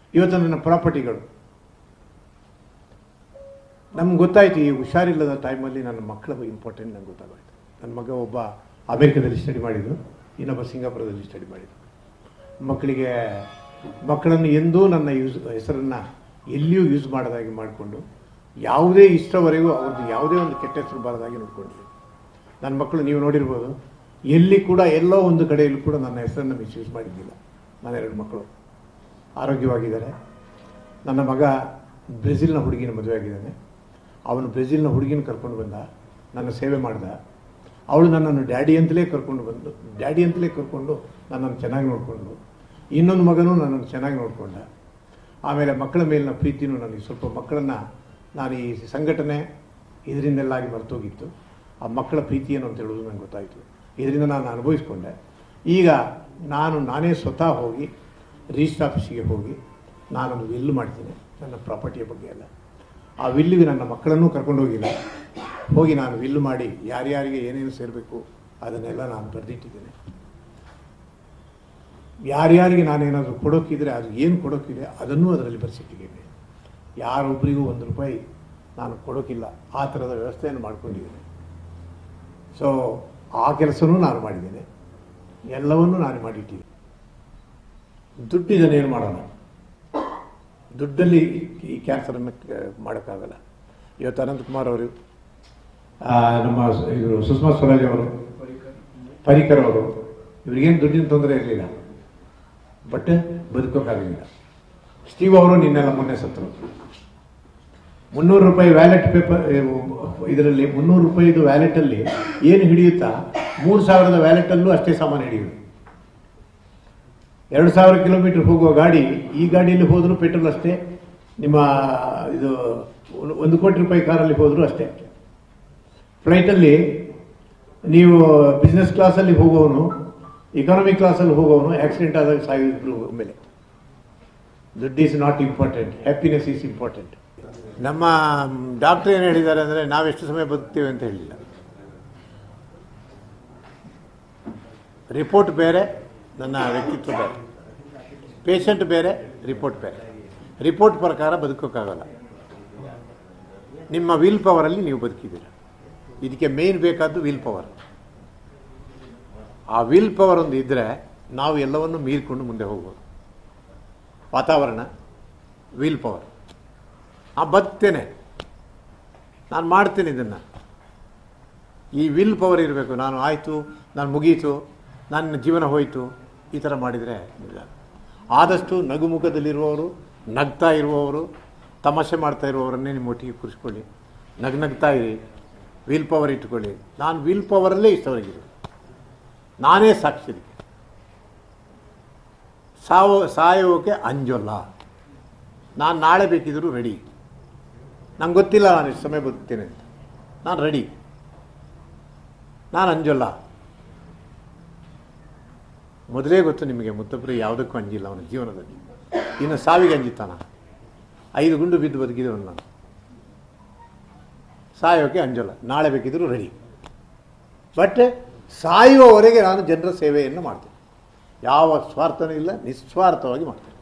ಇವತ್ತು ನನ್ನ ಪ್ರಾಪರ್ಟಿಗಳು ನಮ್ಗೆ ಗೊತ್ತಾಯ್ತು ಈ ಹುಷಾರಿಲ್ಲದ ಟೈಮಲ್ಲಿ ನನ್ನ ಮಕ್ಕಳ ಇಂಪಾರ್ಟೆಂಟ್ ನಂಗೆ ಗೊತ್ತಾಗೋಯ್ತು ನನ್ನ ಮಗ ಒಬ್ಬ ಅಮೆರಿಕದಲ್ಲಿ ಸ್ಟಡಿ ಮಾಡಿದ್ದು ಇನ್ನೊಬ್ಬ ಸಿಂಗಾಪುರದಲ್ಲಿ ಸ್ಟಡಿ ಮಾಡಿದ್ದು ಮಕ್ಕಳಿಗೆ ಮಕ್ಕಳನ್ನು ಎಂದೂ ನನ್ನ ಯೂಸ್ ಹೆಸರನ್ನು ಎಲ್ಲಿಯೂ ಯೂಸ್ ಮಾಡದಾಗಿ ಮಾಡಿಕೊಂಡು ಯಾವುದೇ ಇಷ್ಟವರೆಗೂ ಅವ್ರದ್ದು ಯಾವುದೇ ಒಂದು ಕೆಟ್ಟ ಹೆಸರು ಬಾರದಾಗಿ ನೋಡ್ಕೊಂಡಿದ್ದೆ ನನ್ನ ಮಕ್ಕಳು ನೀವು ನೋಡಿರ್ಬೋದು ಎಲ್ಲಿ ಕೂಡ ಎಲ್ಲೋ ಒಂದು ಕಡೆಯಲ್ಲೂ ಕೂಡ ನನ್ನ ಹೆಸರನ್ನು ಮಿಸ್ಯೂಸ್ ಮಾಡಿದ್ದಿಲ್ಲ ನನ್ನ ಎರಡು ಮಕ್ಕಳು ಆರೋಗ್ಯವಾಗಿದ್ದಾರೆ ನನ್ನ ಮಗ ಬ್ರೆಜಿಲ್ನ ಹುಡುಗಿನ ಮದುವೆ ಆಗಿದ್ದಾನೆ ಅವನು ಬ್ರೆಜಿಲ್ನ ಹುಡುಗಿನ ಕರ್ಕೊಂಡು ಬಂದ ನನ್ನ ಸೇವೆ ಮಾಡ್ದ ಅವಳು ನನ್ನನ್ನು ಡ್ಯಾಡಿ ಅಂತಲೇ ಕರ್ಕೊಂಡು ಬಂದು ಡ್ಯಾಡಿ ಅಂತಲೇ ಕರ್ಕೊಂಡು ನನ್ನನ್ನು ಚೆನ್ನಾಗಿ ನೋಡಿಕೊಂಡು ಇನ್ನೊಂದು ಮಗನೂ ನನ್ನನ್ನು ಚೆನ್ನಾಗಿ ನೋಡಿಕೊಂಡ ಆಮೇಲೆ ಮಕ್ಕಳ ಮೇಲಿನ ಪ್ರೀತಿನೂ ನನಗೆ ಸ್ವಲ್ಪ ಮಕ್ಕಳನ್ನು ನಾನು ಈ ಸಂಘಟನೆ ಇದರಿಂದೆಲ್ಲಾಗಿ ಮರ್ತೋಗಿತ್ತು ಆ ಮಕ್ಕಳ ಪ್ರೀತಿ ಏನು ಅಂತ ಹೇಳೋದು ನನಗೆ ಗೊತ್ತಾಯಿತು ಇದರಿಂದ ನಾನು ಅನುಭವಿಸ್ಕೊಂಡೆ ಈಗ ನಾನು ನಾನೇ ಸ್ವತಃ ಹೋಗಿ ರಿಜಿಸ್ಟರ್ ಆಫೀಸಿಗೆ ಹೋಗಿ ನಾನೊಂದು ವಿಲ್ ಮಾಡ್ತೀನಿ ನನ್ನ ಪ್ರಾಪರ್ಟಿಯ ಬಗ್ಗೆ ಎಲ್ಲ ಆ ವಿಲ್ಲಿಗೆ ನನ್ನ ಮಕ್ಕಳನ್ನೂ ಕರ್ಕೊಂಡು ಹೋಗಿಲ್ಲ ಹೋಗಿ ನಾನು ವಿಲ್ ಮಾಡಿ ಯಾರ್ಯಾರಿಗೆ ಏನೇನು ಸೇರಬೇಕು ಅದನ್ನೆಲ್ಲ ನಾನು ಬರೆದಿಟ್ಟಿದ್ದೇನೆ ಯಾರ್ಯಾರಿಗೆ ನಾನೇನಾದರೂ ಕೊಡೋಕ್ಕಿದ್ರೆ ಅದು ಏನು ಕೊಡೋಕ್ಕಿದೆ ಅದನ್ನೂ ಅದರಲ್ಲಿ ಬರೆಸಿಟ್ಟಿದ್ದೇನೆ ಯಾರೊಬ್ಬರಿಗೂ ಒಂದು ರೂಪಾಯಿ ನಾನು ಕೊಡೋಕ್ಕಿಲ್ಲ ಆ ಥರದ ವ್ಯವಸ್ಥೆಯನ್ನು ಮಾಡ್ಕೊಂಡಿದ್ದೇನೆ ಸೊ ಆ ಕೆಲಸನೂ ನಾನು ಮಾಡಿದ್ದೇನೆ ಎಲ್ಲವನ್ನೂ ನಾನು ಮಾಡಿಟ್ಟಿದ್ದೀನಿ ದುಡ್ಡು ಇದನ್ನೇನು ಮಾಡೋಣ ದುಡ್ಡಲ್ಲಿ ಈ ಕ್ಯಾನ್ಸರನ್ನು ಮಾಡೋಕ್ಕಾಗಲ್ಲ ಇವತ್ತು ಅನಂತಕುಮಾರ್ ಅವರು ಆ, ನಮ್ಮ ಇದು ಸುಷ್ಮಾ ಸ್ವರಾಜ್ ಅವರು ಪರಿಕರ್ ಅವರು ಇವ್ರಿಗೇನು ದುಡ್ಡಿನ ತೊಂದರೆ ಇರಲಿಲ್ಲ ಬಟ್ ಬದುಕೋಕ್ಕಾಗಲಿಲ್ಲ ಸ್ಟೀವ್ ಅವರು ನಿನ್ನೆಲ್ಲ ಮೊನ್ನೆ ಸತ್ತರು ಮುನ್ನೂರು ರೂಪಾಯಿ ವ್ಯಾಲೆಟ್ ಪೇಪರ್ ಇದರಲ್ಲಿ ಮುನ್ನೂರು ರೂಪಾಯಿದು ವ್ಯಾಲೆಟಲ್ಲಿ ಏನು ಹಿಡಿಯುತ್ತಾ ಮೂರು ಸಾವಿರದ ವ್ಯಾಲೆಟಲ್ಲೂ ಅಷ್ಟೇ ಸಾಮಾನು ಹಿಡಿಯುತ್ತೆ ಎರಡು ಸಾವಿರ ಕಿಲೋಮೀಟರ್ ಹೋಗುವ ಗಾಡಿ ಈ ಗಾಡಿಯಲ್ಲಿ ಹೋದರೂ ಪೆಟ್ರೋಲ್ ಅಷ್ಟೇ ನಿಮ್ಮ ಇದು ಒಂದು- ಒಂದು ಕೋಟಿ ರೂಪಾಯಿ ಕಾರಲ್ಲಿ ಹೋದರೂ ಅಷ್ಟೇ ಫ್ಲೈಟಲ್ಲಿ ನೀವು ಬಿಸ್ನೆಸ್ ಕ್ಲಾಸಲ್ಲಿ ಹೋಗೋವನು ಇಕಾನಮಿ ಕ್ಲಾಸಲ್ಲಿ ಹೋಗೋವನು ಆಕ್ಸಿಡೆಂಟ್ ಆದಾಗ ಸಾಯಿದ್ರು ಮೇಲೆ ದುಡ್ಡು is not important happiness is important ನಮ್ಮ ಡಾಕ್ಟರ್ ಏನು ಹೇಳಿದ್ದಾರೆ ಅಂದರೆ ನಾವೆಷ್ಟು ಸಮಯ ಬದುಕ್ತೀವಿ ಅಂತ ಹೇಳಿಲ್ಲ ರಿಪೋರ್ಟ್ ಬೇರೆ ನನ್ನ ವ್ಯಕ್ತಿತ್ವ ಬೇರೆ ಪೇಷಂಟ್ ಬೇರೆ ರಿಪೋರ್ಟ್ ಬೇರೆ ರಿಪೋರ್ಟ್ ಪ್ರಕಾರ ಬದುಕೋಕ್ಕಾಗಲ್ಲ ನಿಮ್ಮ ವಿಲ್ ಪವರಲ್ಲಿ ನೀವು ಬದುಕಿದ್ದೀರ ಇದಕ್ಕೆ ಮೇನ್ ಬೇಕಾದ್ದು ವಿಲ್ ಪವರ್ ಆ ವಿಲ್ ಪವರ್ ಒಂದು ಇದ್ದರೆ ನಾವು ಎಲ್ಲವನ್ನು ಮೀರಿಕೊಂಡು ಮುಂದೆ ಹೋಗ್ಬೋದು ವಾತಾವರಣ ವಿಲ್ ಪವರ್ ಆ ಬದುಕ್ತೇನೆ ನಾನು ಮಾಡ್ತೇನೆ ಇದನ್ನು ಈ ವಿಲ್ ಪವರ್ ಇರಬೇಕು ನಾನು ಆಯಿತು ನಾನು ಮುಗೀತು ನನ್ನ ಜೀವನ ಹೋಯಿತು ಈ ಥರ ಮಾಡಿದರೆ ಇಲ್ಲ ಆದಷ್ಟು ನಗುಮುಖದಲ್ಲಿರುವವರು ನಗ್ತಾ ಇರುವವರು ತಮಾಷೆ ಮಾಡ್ತಾ ಇರುವವರನ್ನೇ ನಿಮ್ಮ ಒಟ್ಟಿಗೆ ಕೂರಿಸ್ಕೊಳ್ಳಿ ನಗ್ ನಗ್ತಾ ಇರಿ ವಿಲ್ ಪವರ್ ಇಟ್ಕೊಳ್ಳಿ ನಾನು ವಿಲ್ ಪವರಲ್ಲೇ ಇಷ್ಟವರೆಗಿರು ನಾನೇ ಸಾಕ್ಷಿ ಇದಕ್ಕೆ ಸಾವು ಸಾಯೋಕೆ ಅಂಜೋಲ್ಲ ನಾನು ನಾಳೆ ಬೇಕಿದ್ರೂ ರೆಡಿ ನಂಗೆ ಗೊತ್ತಿಲ್ಲ ನಾನು ಎಷ್ಟು ಸಮಯ ಬದುಕ್ತೇನೆ ಅಂತ ನಾನು ರೆಡಿ ನಾನು ಅಂಜಲ್ಲ ಮೊದಲೇ ಗೊತ್ತು ನಿಮಗೆ ಮುತ್ತೊಬ್ಬರು ಯಾವುದಕ್ಕೂ ಅಂಜಿಲ್ಲ ಅವನ ಜೀವನದಲ್ಲಿ ಇನ್ನು ಸಾವಿಗೆ ಅಂಜಿತಾನ ಐದು ಗುಂಡು ಬಿದ್ದು ಬದುಕಿದವನು ನಾನು ಸಾಯೋಕೆ ಅಂಜಲ್ಲ ನಾಳೆ ಬೇಕಿದ್ರೂ ರೆಡಿ ಬಟ್ ಸಾಯುವವರೆಗೆ ನಾನು ಜನರ ಸೇವೆಯನ್ನು ಮಾಡ್ತೇನೆ ಯಾವ ಸ್ವಾರ್ಥನೂ ಇಲ್ಲ ನಿಸ್ವಾರ್ಥವಾಗಿ ಮಾಡ್ತೇನೆ